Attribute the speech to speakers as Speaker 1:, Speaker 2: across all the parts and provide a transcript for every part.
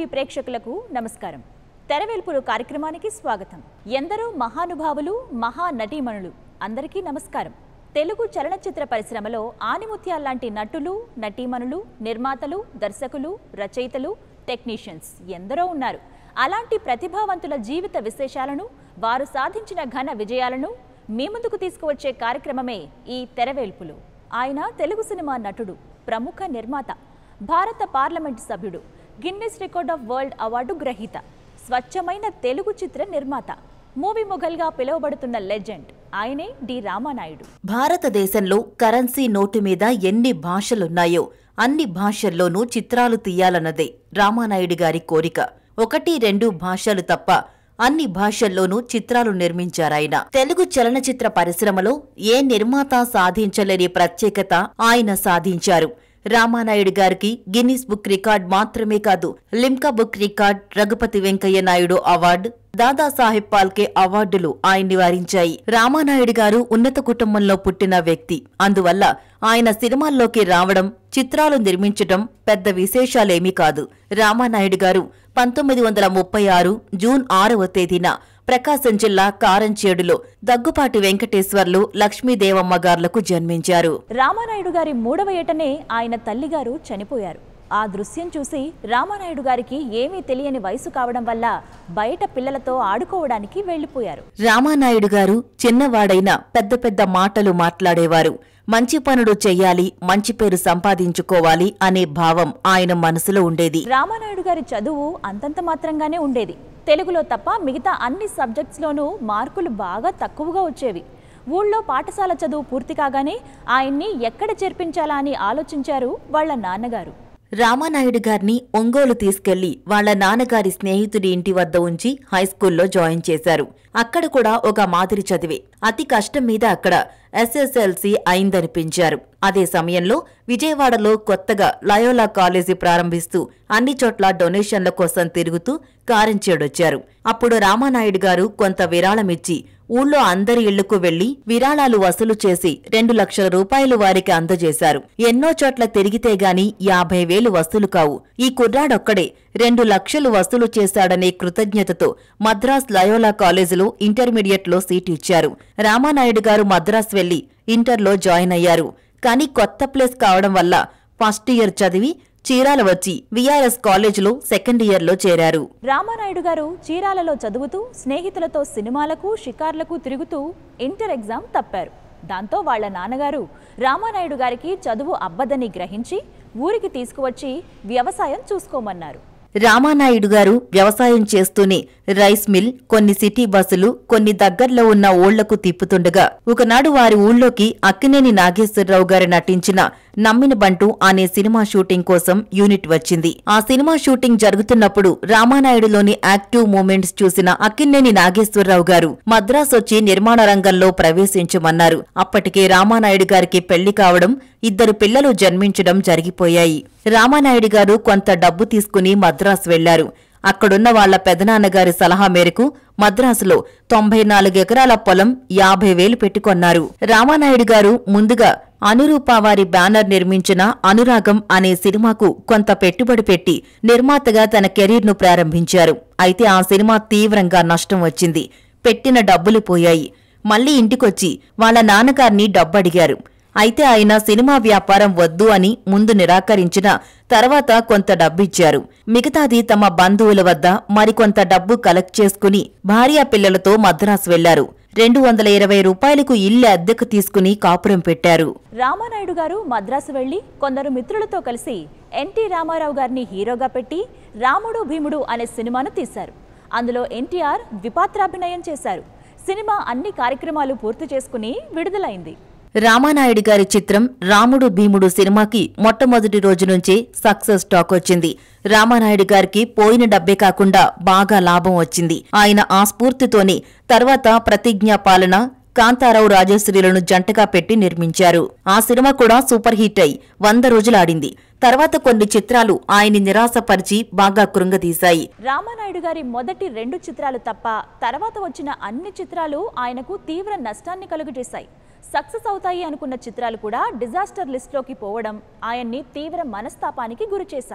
Speaker 1: TV ప్రేక్షకులకు నమస్కారం తెరవేల్పులు కార్యక్రమానికి స్వాగతం ఎందరో మహానుభావులు మహా నటీమణులు అందరికీ నమస్కారం తెలుగు చలనచిత్ర పరిశ్రమలో ఆనిముత్యాల్లాంటి నటులు నటీమణులు నిర్మాతలు దర్శకులు రచయితలు టెక్నీషియన్స్ ఎందరో ఉన్నారు అలాంటి ప్రతిభావంతుల జీవిత విశేషాలను వారు సాధించిన ఘన విజయాలను మీ ముందుకు తీసుకువచ్చే కార్యక్రమమే ఈ తెరవేల్పులు ఆయన తెలుగు సినిమా నటుడు ప్రముఖ నిర్మాత భారత పార్లమెంట్ సభ్యుడు Guinness record of world award గ్రహీత స్వచ్ఛమైన తెలుగు చిత్ర నిర్మాత మూవీ మొఘల్గా పిలువబడుతున్న లెజెండ్ ఆయనే డి రామానాయుడు
Speaker 2: భారతదేశంలో కరెన్సీ నోటు మీద ఎన్ని భాషలున్నాయో అన్ని భాషల్లోనూ చిత్రాలు తీయాలన్నదే రామానాయుడు గారి కోరిక ఒకటి రెండు భాషలు తప్ప అన్ని భాషల్లోనూ చిత్రాలు నిర్మించారాయన తెలుగు చలనచిత్ర పరిశ్రమలో ఏ నిర్మాత సాధించలేని ప్రత్యేకత ఆయన సాధించారు రామానాయుడు గారికి గిన్నిస్ బుక్ రికార్డ్ మాత్రమే కాదు Limca book record Raghupathi Venkaiah Naidu award Dadasaheb Phalke అవార్డులు ఆయన్ని వారించాయి రామానాయుడు గారు ఉన్నత కుటుంబంలో పుట్టిన వ్యక్తి అందువల్ల ఆయన సినిమాల్లోకి రావడం చిత్రాలు నిర్మించటం పెద్ద విశేషాలేమీ కాదు రామానాయుడు గారు పంతొమ్మిది వందల ముప్పై ఆరు జూన్ ఆరవ తేదీన ప్రకాశం జిల్లా కారంచేడులో దగ్గుపాటి వెంకటేశ్వర్లు లక్ష్మీదేవమ్మ గార్లకు జన్మించారు
Speaker 1: రామానాయుడు గారి మూడవ ఏటనే ఆయన తల్లిగారు చనిపోయారు ఆ దృశ్యం చూసి రామానాయుడు గారికి ఏమీ తెలియని వయసు కావడం వల్ల బయట పిల్లలతో ఆడుకోవడానికి వెళ్లిపోయారు
Speaker 2: రామానాయుడు గారు చిన్నవాడైన పెద్ద పెద్ద మాటలు మాట్లాడేవారు మంచి పనులు చెయ్యాలి మంచి పేరు సంపాదించుకోవాలి అనే భావం ఆయన మనసులో ఉండేది
Speaker 1: రామానాయుడు గారి చదువు అంతంత మాత్రంగానే ఉండేది తెలుగులో తప్ప మిగతా అన్ని సబ్జెక్ట్స్లోనూ మార్కులు బాగా తక్కువగా వచ్చేవి ఊళ్ళో పాఠశాల చదువు పూర్తి కాగానే ఆయన్ని ఎక్కడ చేర్పించాలా అని ఆలోచించారు వాళ్ళ నాన్నగారు
Speaker 2: రామానాయుడు గారిని ఒంగోలు తీసుకెళ్లి వాళ్ళ నాన్నగారి స్నేహితుడి ఇంటి వద్ద ఉంచి హైస్కూల్లో జాయిన్ చేశారు అక్కడ కూడా ఒక మాదిరి చదివే అతి కష్టం మీద అక్కడ ఎస్ఎస్ఎల్సి అయిందనిపించారు అదే సమయంలో విజయవాడలో కొత్తగా లయోలా కాలేజీ ప్రారంభిస్తూ అన్ని చోట్ల డొనేషన్ల కోసం తిరుగుతూ కారంచేడొచ్చారు అప్పుడు రామానాయుడు గారు కొంత విరాళమిచ్చి ఊళ్ళో అందరి ఇళ్లకు వెళ్లి విరాళాలు వసూలు చేసి రెండు లక్షల రూపాయలు వారికి అందజేశారు ఎన్నో చోట్ల తిరిగితే గాని యాభై వేలు వసూలు కావు ఈ కుర్రాడొక్కడే రెండు లక్షలు వసూలు చేశాడనే కృతజ్ఞతతో మద్రాస్ లయోలా కాలేజీలో ఇంటర్మీడియట్లో సీటు ఇచ్చారు రామానాయుడు గారు మద్రాస్ వెళ్లి ఇంటర్లో జాయిన్ అయ్యారు కానీ కొత్త ప్లేస్ కావడం వల్ల ఫస్ట్ ఇయర్ చదివి చీరాల వచ్చి విఆర్ఎస్ కాలేజీలో సెకండ్ ఇయర్లో చేరారు
Speaker 1: రామానాయుడు గారు చీరాలలో చదువుతూ స్నేహితులతో సినిమాలకు షికార్లకు తిరుగుతూ ఇంటర్ ఎగ్జామ్ తప్పారు దాంతో వాళ్ళ నాన్నగారు రామానాయుడు గారికి చదువు అబ్బదని గ్రహించి ఊరికి తీసుకువచ్చి వ్యవసాయం చూసుకోమన్నారు
Speaker 2: రామానాయుడు గారు వ్యవసాయం చేస్తూనే రైస్ మిల్ కొన్ని సిటీ బస్సులు కొన్ని దగ్గర్లో ఉన్న ఊళ్లకు తిప్పుతుండగా ఒకనాడు వారి ఊళ్ళోకి అక్కినేని నాగేశ్వరరావు గారు నటించిన నమ్మిన బంటు అనే సినిమా షూటింగ్ కోసం యూనిట్ వచ్చింది ఆ సినిమా షూటింగ్ జరుగుతున్నప్పుడు రామానాయుడులోని యాక్టివ్ మూమెంట్స్ చూసిన అక్కినేని నాగేశ్వరరావు గారు మద్రాస్ వచ్చి నిర్మాణ రంగంలో ప్రవేశించమన్నారు అప్పటికే రామానాయుడు గారికి పెళ్లి కావడం ఇద్దరు పిల్లలు జన్మించడం జరిగిపోయాయి రామానాయుడు గారు కొంత డబ్బు తీసుకుని మద్రాస్ వెళ్లారు అక్కడున్న వాళ్ల పెదనాన్నగారి సలహా మేరకు మద్రాసులో తొంభై నాలుగు ఎకరాల పొలం యాభై వేలు పెట్టుకొన్నారు రామానాయుడు గారు ముందుగా అనురూప వారి బ్యానర్ నిర్మించిన అనురాగం అనే సినిమాకు కొంత పెట్టుబడి పెట్టి నిర్మాతగా తన కెరీర్ను ప్రారంభించారు అయితే ఆ సినిమా తీవ్రంగా నష్టం వచ్చింది పెట్టిన డబ్బులు పోయాయి మళ్లీ ఇంటికొచ్చి వాళ్ళ నాన్నగారిని డబ్బడిగారు అయితే ఆయన సినిమా వ్యాపారం వద్దు అని ముందు నిరాకరించిన తర్వాత కొంత డబ్బిచ్చారు మిగతాది తమ బంధువుల వద్ద మరికొంత డబ్బు కలెక్ట్ చేసుకుని భార్యా పిల్లలతో మద్రాసు వెళ్లారు రెండు వందల ఇరవై రూపాయలకు ఇల్లు అద్దెకు తీసుకుని కాపురం పెట్టారు
Speaker 1: రామానాయుడు గారు మద్రాసు వెళ్లి కొందరు మిత్రులతో కలిసి ఎన్టీ రామారావు గారిని హీరోగా పెట్టి రాముడు భీముడు అనే సినిమాను తీశారు అందులో ఎన్టీఆర్ ద్విపాత్రాభినయం చేశారు సినిమా అన్ని కార్యక్రమాలు పూర్తి చేసుకుని విడుదలైంది
Speaker 2: రామానాయుడు గారి చిత్రం రాముడు భీముడు సినిమాకి మొట్టమొదటి రోజు నుంచే సక్సెస్ టాక్ వచ్చింది రామానాయుడు గారికి పోయిన డబ్బే కాకుండా బాగా లాభం వచ్చింది ఆయన ఆ స్ఫూర్తితోనే తర్వాత ప్రతిజ్ఞ పాలన కాంతారావు రాజశ్రీలను జంటగా పెట్టి నిర్మించారు ఆ సినిమా కూడా సూపర్ హిట్ అయి వంద రోజులాడింది తర్వాత కొన్ని చిత్రాలు ఆయన్ని నిరాశపరిచి బాగా కృంగదీశాయి
Speaker 1: రామానాయుడు గారి మొదటి రెండు చిత్రాలు తప్ప తర్వాత వచ్చిన అన్ని చిత్రాలు ఆయనకు తీవ్ర నష్టాన్ని కలుగజేశాయి సక్సెస్ అవుతాయి అనుకున్న చిత్రాలు కూడా డిజాస్టర్ లిస్ట్లోకి పోవడం ఆయన్ని తీవ్ర మనస్తాపానికి గురిచేశాయి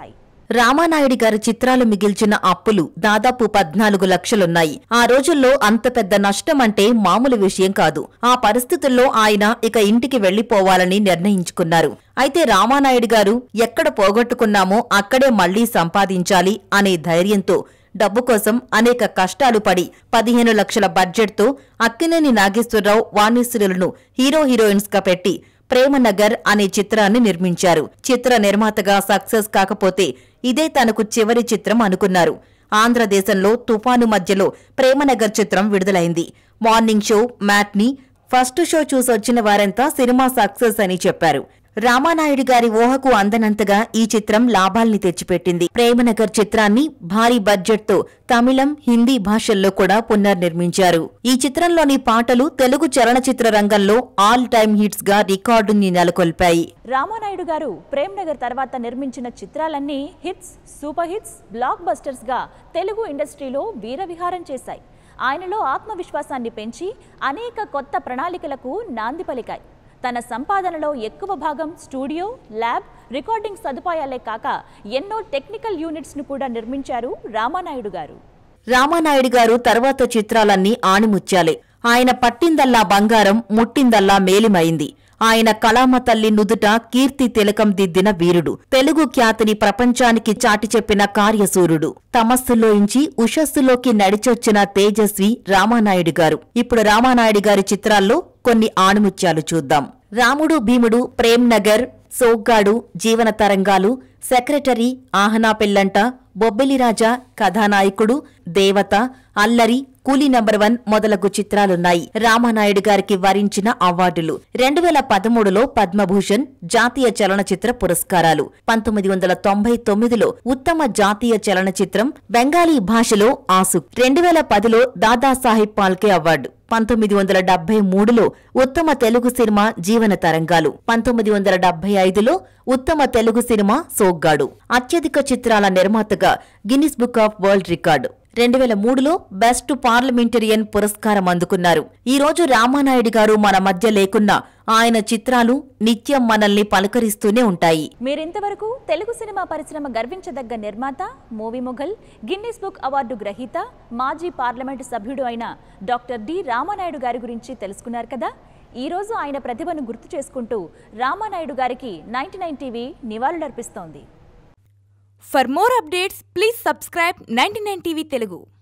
Speaker 2: రామానాయుడి గారి చిత్రాలు మిగిల్చిన అప్పులు దాదాపు పద్నాలుగు లక్షలున్నాయి ఆ రోజుల్లో అంత పెద్ద నష్టం అంటే మామూలు విషయం కాదు ఆ పరిస్థితుల్లో ఆయన ఇక ఇంటికి వెళ్లిపోవాలని నిర్ణయించుకున్నారు అయితే రామానాయుడు గారు ఎక్కడ పోగొట్టుకున్నామో అక్కడే మళ్లీ సంపాదించాలి అనే ధైర్యంతో డబ్బు కోసం అనేక కష్టాలు పడి పదిహేను లక్షల బడ్జెట్తో అక్కినేని నాగేశ్వరరావు వాణిశ్రులను హీరో హీరోయిన్స్ గా పెట్టి ప్రేమనగర్ అనే చిత్రాన్ని నిర్మించారు చిత్ర నిర్మాతగా సక్సెస్ కాకపోతే ఇదే తనకు చివరి చిత్రం అనుకున్నారు ఆంధ్రదేశంలో తుఫాను మధ్యలో ప్రేమనగర్ చిత్రం విడుదలైంది morning show matinee first show చూసొచ్చిన వారంతా సినిమా సక్సెస్ అని చెప్పారు రామానాయుడు గారి ఊహకు అందనంతగా ఈ చిత్రం లాభాల్ని తెచ్చిపెట్టింది ప్రేమనగర్ చిత్రాన్ని భారీ బడ్జెట్తో తమిళం హిందీ భాషల్లో కూడా పునర్నిర్మించారు ఈ చిత్రంలోని పాటలు తెలుగు చలనచిత్ర రంగంలో ఆల్ టైమ్ హిట్స్ గా రికార్డుని నెలకొల్పాయి
Speaker 1: రామానాయుడు గారు ప్రేమ్ నగర్ తర్వాత నిర్మించిన చిత్రాలన్నీ hits super hits blockbusters గా తెలుగు ఇండస్ట్రీలో వీరవిహారం చేశాయి ఆయనలో ఆత్మవిశ్వాసాన్ని పెంచి అనేక కొత్త ప్రణాళికలకు నాంది పలికాయి తన సంపాదనలో ఎక్కువ భాగం స్టూడియో ల్యాబ్ రికార్డింగ్ సదుపాయాలే కాక ఎన్నో టెక్నికల్ యూనిట్స్ ను కూడా నిర్మించారు రామానాయుడు గారు
Speaker 2: రామానాయుడు గారు తర్వాత చిత్రాలన్నీ ఆణిముత్యాలే ఆయన పట్టిందల్లా బంగారం ముట్టిందల్లా మేలిమైంది ఆయన కళామ తల్లి నుదుట కీర్తి తిలకం దిద్దిన వీరుడు తెలుగు ఖ్యాతిని ప్రపంచానికి చాటి చెప్పిన కార్యసూరుడు తమస్సులోంచి ఉషస్సులోకి నడిచొచ్చిన తేజస్వి రామానాయుడు గారు ఇప్పుడు రామానాయుడు గారి చిత్రాల్లో కొన్ని ఆణిముత్యాలు చూద్దాం రాముడు భీముడు ప్రేమ్ నగర్ సోగ్గాడు జీవన తరంగాలు సెక్రటరీ ఆహనా పెల్లంట బొబ్బిలిరాజా కథానాయకుడు దేవత అల్లరి కూలీ నంబర్ వన్ మొదలగు చిత్రాలున్నాయి రామానాయుడు గారికి వరించిన అవార్డులు రెండు వేల పదమూడులో పద్మభూషణ్ జాతీయ చలనచిత్ర పురస్కారాలు పంతొమ్మిది వందల తొంభై తొమ్మిదిలో ఉత్తమ జాతీయ చలనచిత్రం బెంగాలీ భాషలో ఆసు రెండు వేల పదిలో దాదాసాహెబ్ పాల్కే అవార్డు పంతొమ్మిది వందల డెబ్బై మూడులో ఉత్తమ తెలుగు సినిమా జీవన తరంగాలు పంతొమ్మిది వందల డెబ్బై ఐదులో ఉత్తమ తెలుగు సినిమా సోగ్గాడు అత్యధిక చిత్రాల నిర్మాతగా Guinness book of world record రెండు వేల మూడులో బెస్ట్ పార్లమెంటరియన్ పురస్కారం అందుకున్నారు ఈ రోజు రామానాయుడు గారు మన మధ్య లేకున్నా ఆయన చిత్రాలు నిత్యం మనల్ని పలకరిస్తూనే ఉంటాయి
Speaker 1: మీరింతవరకు తెలుగు సినిమా పరిశ్రమ గర్వించదగ్గ నిర్మాత movie mogul Guinness book award గ్రహీత మాజీ పార్లమెంటు సభ్యుడు అయిన డాక్టర్ డి రామానాయుడు గారి గురించి తెలుసుకున్నారు కదా ఈ రోజు ఆయన ప్రతిభను గుర్తు చేసుకుంటూ రామానాయుడు గారికి నైన్టీ నైన్ టీవీ నివాళులర్పిస్తోంది
Speaker 3: For more updates, please subscribe 99 TV Telugu.